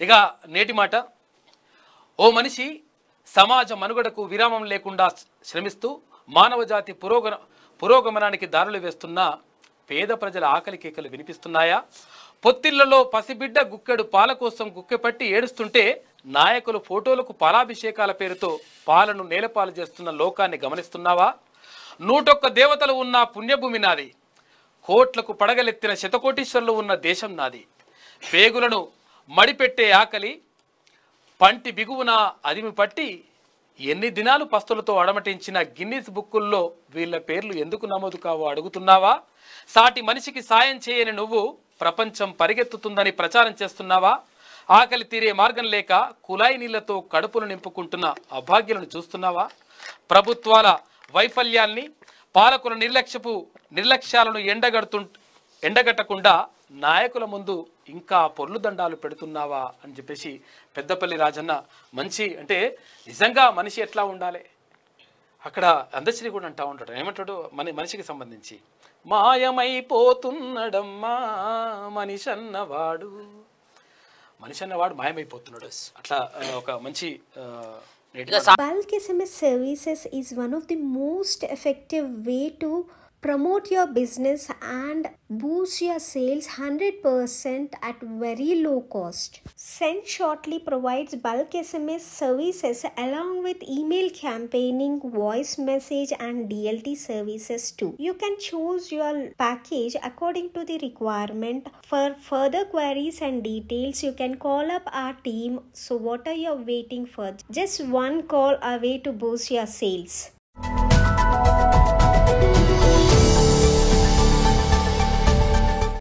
ఇక నేటి మాట ఓ మనిషి సమాజ మనుగడకు విరామం లేకుండా శ్రమిస్తూ మానవ జాతి పురోగమ పురోగమనానికి దారులు వేస్తున్న పేద ప్రజల ఆకలి కేకలు వినిపిస్తున్నాయా పొత్తిళ్లలో పసిబిడ్డ గుక్కెడు పాల కోసం గుక్కెపట్టి ఏడుస్తుంటే నాయకులు ఫోటోలకు పాలాభిషేకాల పేరుతో పాలను నేలపాలు చేస్తున్న లోకాన్ని గమనిస్తున్నావా నూటొక్క దేవతలు ఉన్న పుణ్యభూమి నాది కోట్లకు పడగలెత్తిన శతకోటీశ్వరులు ఉన్న దేశం నాది పేగులను మడిపెట్టే ఆకలి పంటి బిగువున అదిమి పట్టి ఎన్ని దినాలు పస్తులతో అడమటించిన గిన్నీస్ బుక్కుల్లో వీళ్ళ పేర్లు ఎందుకు నమోదు కావో అడుగుతున్నావా సాటి మనిషికి సాయం చేయని నువ్వు ప్రపంచం పరిగెత్తుతుందని ప్రచారం చేస్తున్నావా ఆకలి తీరే మార్గం లేక కుళాయి నీళ్లతో కడుపును నింపుకుంటున్న అభాగ్యులను చూస్తున్నావా ప్రభుత్వాల వైఫల్యాల్ని పాలకుల నిర్లక్ష్యపు నిర్లక్ష్యాలను ఎండగడుతు ఎండగట్టకుండా నాయకుల ముందు ఇంకా పొర్లు దండాలు పెడుతున్నావా అని చెప్పేసి పెద్దపల్లి రాజన్న మంచి అంటే నిజంగా మనిషి ఎట్లా ఉండాలి అక్కడ అందశ్రీ కూడా అంటా ఉంటాడు ఏమంటాడు మన మనిషికి సంబంధించి మాయమైపోతున్నడమ్మా మనిషి అన్నవాడు మనిషి అన్నవాడు మాయమైపోతున్నాడు అట్లా ఆ, ఒక మంచి ఆ, నేటి మాట. Bulk SMS services is one of the most effective way to promote your business and boost your sales 100% at very low cost. Send Shortly provides bulk SMS services along with email campaigning, voice message and DLT services too. You can choose your package according to the requirement. For further queries and details, you can call up our team. So what are you waiting for? Just one call away to boost your sales.